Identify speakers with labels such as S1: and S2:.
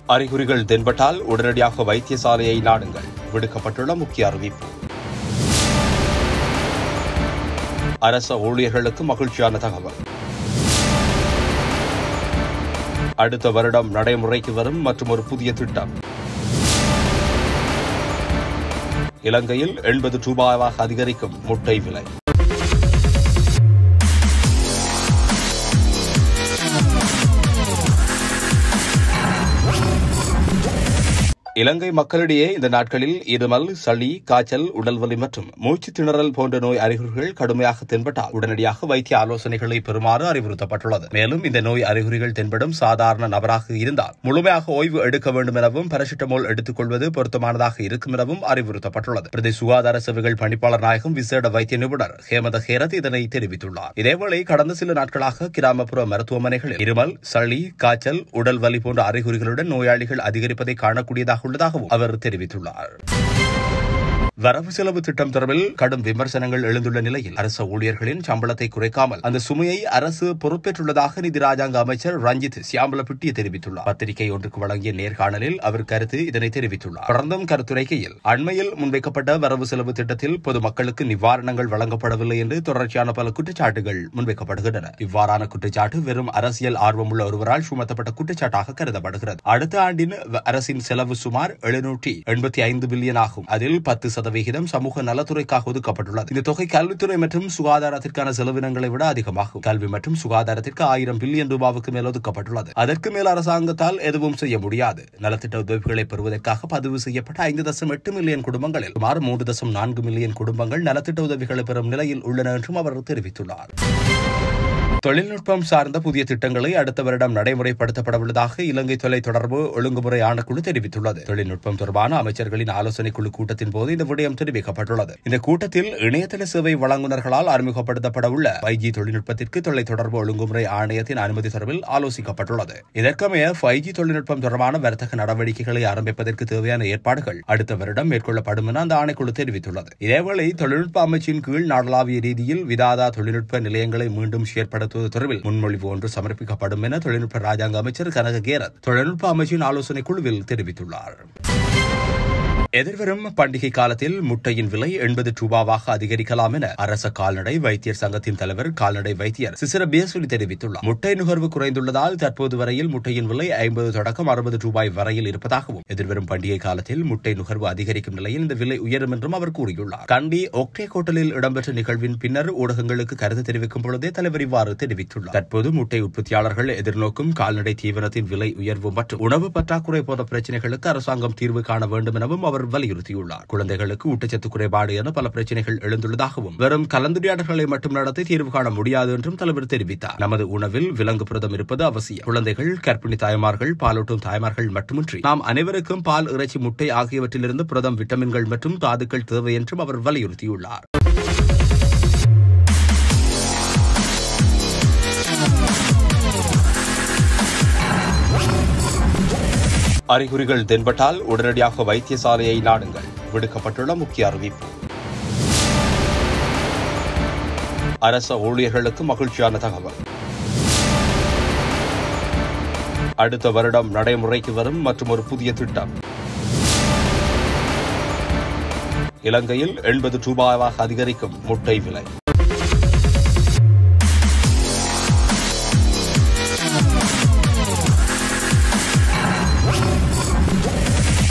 S1: அறிகுறிகள் தென்பட்டால் உடனடியாக வைத்தியசாலையை நாடுங்கள் விடுக்கப்பட்டுள்ள முக்கிய அறிவிப்பு அரச ஊழியர்களுக்கு மகிழ்ச்சியான தகவல் அடுத்த வருடம் நடைமுறைக்கு வரும் மற்றும் ஒரு புதிய திட்டம் இலங்கையில் எண்பது ரூபாயாக அதிகரிக்கும் முட்டை விலை இலங்கை மக்களிடையே இந்த நாட்களில் இருமல் சளி காய்ச்சல் உடல்வலி மற்றும் மூச்சு திணறல் போன்ற நோய் அறிகுறிகள் கடுமையாக தென்பட்டால் உடனடியாக வைத்திய ஆலோசனைகளை பெறுமாறு அறிவுறுத்தப்பட்டுள்ளது மேலும் இந்த நோய் அறிகுறிகள் தென்படும் சாதாரண நபராக இருந்தால் முழுமையாக ஓய்வு எடுக்க வேண்டும் எனவும் பாராசிட்டமால் எடுத்துக் கொள்வது பொருத்தமானதாக இருக்கும் எனவும் அறிவுறுத்தப்பட்டுள்ளது பிரதி சுகாதார சேவைகள் பணிப்பாளர் நாயகம் விசேட வைத்திய நிபுணர் ஹேமத ஹேரத் இதனை தெரிவித்துள்ளார் இதேவேளை கடந்த சில நாட்களாக கிராமப்புற மருத்துவமனைகளில் இருமல் சளி காய்ச்சல் உடல் வலி போன்ற அறிகுறிகளுடன் நோயாளிகள் அதிகரிப்பதை காணக்கூடியதாக உள்ளதாகவும் அவர் தெரிவித்துள்ளார் வரவு செலவு திட்டம் தொடர்பில் கடும் விமர்சனங்கள் எழுந்துள்ள நிலையில் அரசு ஊழியர்களின் சம்பளத்தை குறைக்காமல் அந்த சுமையை அரசு பொறுப்பேற்றுள்ளதாக நிதி ராஜாங்க அமைச்சர் ரஞ்சித் சியாம்பலப்பிட்டிய தெரிவித்துள்ளார் பத்திரிகை ஒன்றுக்கு வழங்கிய நேர்காணலில் அவர் கருத்து இதனை தெரிவித்துள்ளார் தொடர்ந்தும் கருத்துரைக்கையில் அண்மையில் முன்வைக்கப்பட்ட வரவு செலவு திட்டத்தில் பொதுமக்களுக்கு நிவாரணங்கள் வழங்கப்படவில்லை என்று தொடர்ச்சியான பல குற்றச்சாட்டுகள் முன்வைக்கப்படுகின்றன இவ்வாறான குற்றச்சாட்டு வெறும் அரசியல் ஆர்வமுள்ள ஒருவரால் சுமத்தப்பட்ட குற்றச்சாட்டாக கருதப்படுகிறது அடுத்த ஆண்டின் அரசின் செலவு சுமார் எழுநூற்றி எண்பத்தி ஐந்து பில்லியன் ஆகும் அதில் பத்து சதவிகிதம் சமூக நலத்துறைக்காக ஒதுக்கப்பட்டுள்ளது இந்த தொகை கல்வித்துறை மற்றும் சுகாதாரத்திற்கான செலவினங்களை விட அதிகமாகும் கல்வி மற்றும் சுகாதாரத்திற்கு ஆயிரம் பில்லியன் ரூபாவுக்கு மேல் ஒதுக்கப்பட்டுள்ளது அதற்கு மேல் அரசாங்கத்தால் எதுவும் செய்ய முடியாது நலத்திட்ட உதவிகளை பெறுவதற்காக பதிவு செய்யப்பட்ட ஐந்து தசம் எட்டு மில்லியன் குடும்பங்களில் சுமார் மூன்று தசம் நான்கு மில்லியன் குடும்பங்கள் நலத்திட்ட உதவிகளை பெறும் நிலையில் உள்ளன என்றும் அவர் தெரிவித்துள்ளார் தொழில்நுட்பம் சார்ந்த புதிய திட்டங்களை அடுத்த வருடம் நடைமுறைப்படுத்தப்படவுள்ளதாக இலங்கை தொலை தொடர்பு ஒழுங்குமுறை ஆணைக்குழு தெரிவித்துள்ளது தொழில்நுட்பம் தொடர்பான அமைச்சர்களின் ஆலோசனை குழு கூட்டத்தின் போது இந்த விடயம் தெரிவிக்கப்பட்டுள்ளது இந்த கூட்டத்தில் இணையதள சேவை வழங்குநர்களால் அறிமுகப்படுத்தப்பட உள்ள ஃபைவ் ஜி தொழில்நுட்பத்திற்கு தொலை தொடர்பு ஒழுங்குமுறை ஆணையத்தின் அனுமதி தொடர்பில் ஆலோசிக்கப்பட்டுள்ளது இதற்கமைய ஃபைவ் ஜி தொழில்நுட்பம் தொடர்பான வர்த்தக நடவடிக்கைகளை ஆரம்பிப்பதற்கு தேவையான ஏற்பாடுகள் அடுத்த வருடம் மேற்கொள்ளப்படும் என அந்த ஆணைக்குழு தெரிவித்துள்ளது இதேவேளை தொழில்நுட்ப அமைச்சின் கீழ் நாடளாவிய ரீதியில் விதாதா தொழில்நுட்ப நிலையங்களை மீண்டும் செயற்படுத்த நடத்துவது தொடர்பில் முன்மொழிவு ஒன்று சமர்ப்பிக்கப்படும் என தொழில்நுட்ப ராஜாங்க அமைச்சர் கனக கேரத் தொழில்நுட்ப அமைச்சின் ஆலோசனை குழுவில் தெரிவித்துள்ளார் எதிர்வரும் பண்டிகை காலத்தில் முட்டையின் விலை எண்பது ரூபாவாக அதிகரிக்கலாம் என அரச கால்நடை வைத்தியர் சங்கத்தின் தலைவர் கால்நடை வைத்தியர் சிசிர பேசுலி தெரிவித்துள்ளார் முட்டை நுகர்வு குறைந்துள்ளதால் தற்போது வரையில் முட்டையின் விலை ஐம்பது தொடக்கம் அறுபது ரூபாய் வரையில் இருப்பதாகவும் எதிர்வரும் பண்டிகை காலத்தில் முட்டை நுகர்வு அதிகரிக்கும் நிலையில் இந்த விலை உயரும் என்றும் அவர் கூறியுள்ளார் கண்டி ஒக்டே கோட்டலில் இடம்பெற்ற நிகழ்வின் பின்னர் ஊடகங்களுக்கு கருத்து தெரிவிக்கும் பொழுதே தலைவர் இவ்வாறு தெரிவித்துள்ளார் தற்போது முட்டை உற்பத்தியாளர்கள் எதிர்நோக்கும் கால்நடை தீவனத்தின் விலை உயர்வு மற்றும் உணவு பற்றாக்குறை போன்ற பிரச்சினைகளுக்கு அரசாங்கம் தீர்வு காண வேண்டும் எனவும் அவர் அவர் வலியுறுத்தியுள்ளார் குழந்தைகளுக்கு ஊட்டச்சத்து குறைபாடு என பல பிரச்சனைகள் எழுந்துள்ளதாகவும் வெறும் கலந்துரையாடல்களை மட்டும் நடத்தி தீர்வு காண முடியாது என்றும் தலைவர் தெரிவித்தார் நமது உணவில் விலங்கு புரதம் இருப்பது அவசியம் குழந்தைகள் கர்ப்பிணி தாய்மார்கள் பாலூட்டும் தாய்மார்கள் மட்டுமின்றி நாம் அனைவருக்கும் பால் இறைச்சி முட்டை ஆகியவற்றிலிருந்து புரதம் விட்டமின்கள் மற்றும் தாதுக்கள் தேவை என்றும் அவர் வலியுறுத்தியுள்ளார் அறிகுறிகள் தென்பட்டால் உடனடியாக வைத்தியசாலையை நாடுங்கள் விடுக்கப்பட்டுள்ள முக்கிய அறிவிப்பு அரச ஊழியர்களுக்கு மகிழ்ச்சியான தகவல் அடுத்த வருடம் நடைமுறைக்கு வரும் மற்றும் ஒரு புதிய திட்டம் இலங்கையில் எண்பது ரூபாயாக அதிகரிக்கும் முட்டை விலை